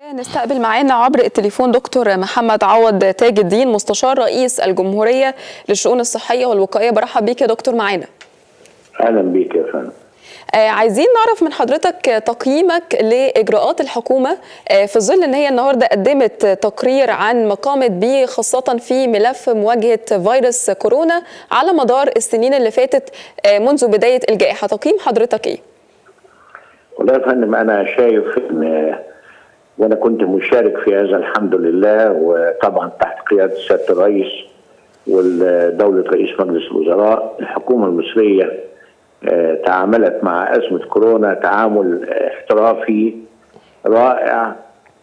نستقبل معانا عبر التليفون دكتور محمد عوض تاج الدين مستشار رئيس الجمهورية للشؤون الصحية والوقائية برحب بيك يا دكتور معانا اهلا بيك يا فندم آه عايزين نعرف من حضرتك تقييمك لإجراءات الحكومة آه في ظل أن هي النهاردة قدمت تقرير عن ما قامت به خاصة في ملف مواجهة فيروس كورونا على مدار السنين اللي فاتت آه منذ بداية الجائحة تقييم حضرتك إيه؟ والله يا فندم انا شايف ان وانا كنت مشارك في هذا الحمد لله وطبعا تحت قياده سياده الرئيس ودوله رئيس مجلس الوزراء الحكومه المصريه تعاملت مع ازمه كورونا تعامل احترافي رائع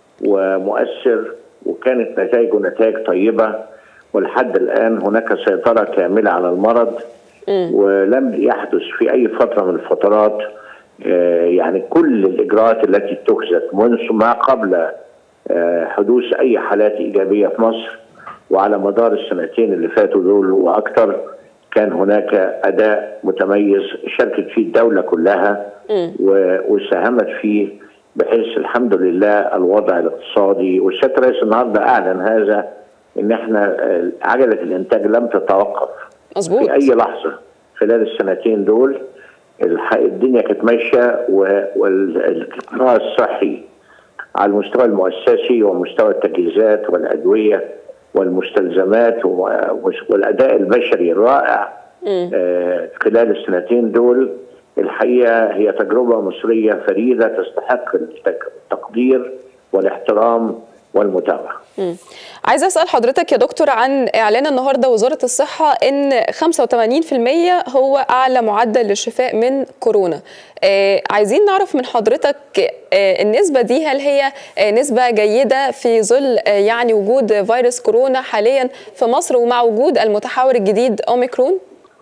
ومؤثر وكانت نتائجه نتائج طيبه ولحد الان هناك سيطره كامله على المرض ولم يحدث في اي فتره من الفترات يعني كل الاجراءات التي اتخذت منذ ما قبل حدوث اي حالات ايجابيه في مصر وعلى مدار السنتين اللي فاتوا دول واكثر كان هناك اداء متميز شاركت فيه الدوله كلها وساهمت فيه بحيث الحمد لله الوضع الاقتصادي والسيد الرئيس النهارده اعلن هذا ان احنا عجله الانتاج لم تتوقف مظبوط في اي لحظه خلال السنتين دول الدنيا كانت ماشيه والقطاع الصحي على المستوى المؤسسي ومستوى التجهيزات والادويه والمستلزمات والاداء البشري الرائع خلال السنتين دول الحقيقه هي تجربه مصريه فريده تستحق التقدير والاحترام والمتابعه. عايز اسال حضرتك يا دكتور عن اعلان النهارده وزاره الصحه ان 85% هو اعلى معدل للشفاء من كورونا. آه عايزين نعرف من حضرتك آه النسبه دي هل هي آه نسبه جيده في ظل آه يعني وجود فيروس كورونا حاليا في مصر ومع وجود المتحور الجديد اوميكرون؟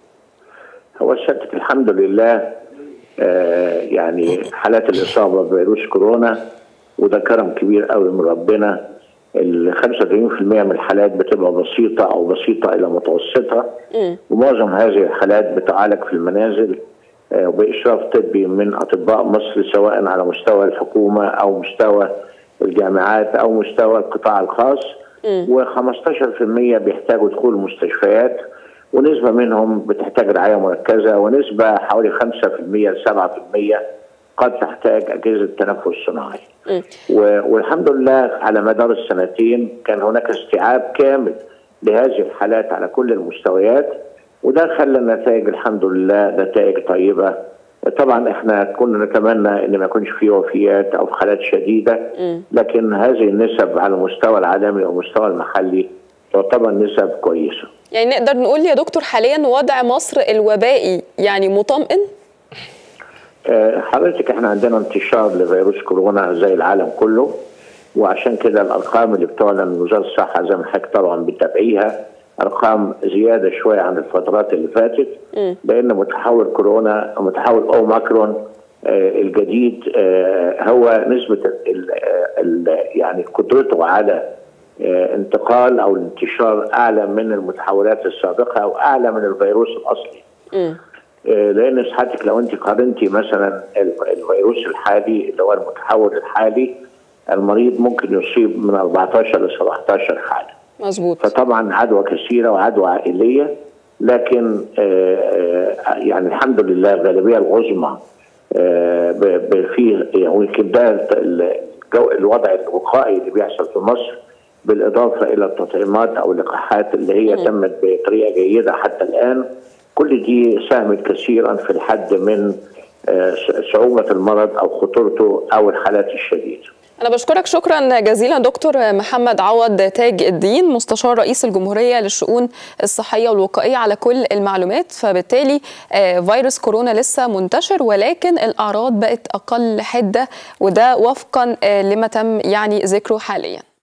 هو سيادتك الحمد لله آه يعني حالات الاصابه بفيروس كورونا وده كرم كبير قوي من ربنا ال 85% من الحالات بتبقى بسيطه او بسيطه الى متوسطه م. ومعظم هذه الحالات بتعالج في المنازل وباشراف طبي من اطباء مصر سواء على مستوى الحكومه او مستوى الجامعات او مستوى القطاع الخاص و15% بيحتاجوا دخول المستشفيات ونسبه منهم بتحتاج رعايه مركزه ونسبه حوالي 5% ل 7% قد تحتاج اجهزه تنفس صناعي. والحمد لله على مدار السنتين كان هناك استيعاب كامل لهذه الحالات على كل المستويات وده خلى النتائج الحمد لله نتائج طيبه. طبعا احنا كنا نتمنى ان ما يكونش في وفيات او حالات شديده لكن هذه النسب على المستوى العالمي والمستوى المحلي تعتبر نسب كويسه. يعني نقدر نقول يا دكتور حاليا وضع مصر الوبائي يعني مطمئن؟ حضرتك احنا عندنا انتشار لفيروس كورونا زي العالم كله وعشان كده الارقام اللي بتعلن من وزاره الصحه زي ما حضرتك طبعا بتتابعيها ارقام زياده شويه عن الفترات اللي فاتت لان متحور كورونا متحور اوميكرون الجديد هو نسبه ال ال يعني قدرته على انتقال او الانتشار اعلى من المتحورات السابقه او اعلى من الفيروس الاصلي. م. لان ساعتك لو انت قارنتي مثلا الفيروس الحالي اللي هو المتحور الحالي المريض ممكن يصيب من 14 ل 17 حاله. مظبوط. فطبعا عدوى كثيره وعدوى عائليه لكن يعني الحمد لله الغالبيه العظمى في يمكن ده الوضع الوقائي اللي بيحصل في مصر بالاضافه الى التطعيمات او اللقاحات اللي هي م. تمت بطريقه جيده حتى الان كل دي ساهمت كثيرا في الحد من صعوبة المرض أو خطورته أو الحالات الشديدة أنا بشكرك شكرا جزيلا دكتور محمد عوض تاج الدين مستشار رئيس الجمهورية للشؤون الصحية والوقائية على كل المعلومات فبالتالي فيروس كورونا لسه منتشر ولكن الأعراض بقت أقل حدة وده وفقا لما تم يعني ذكره حاليا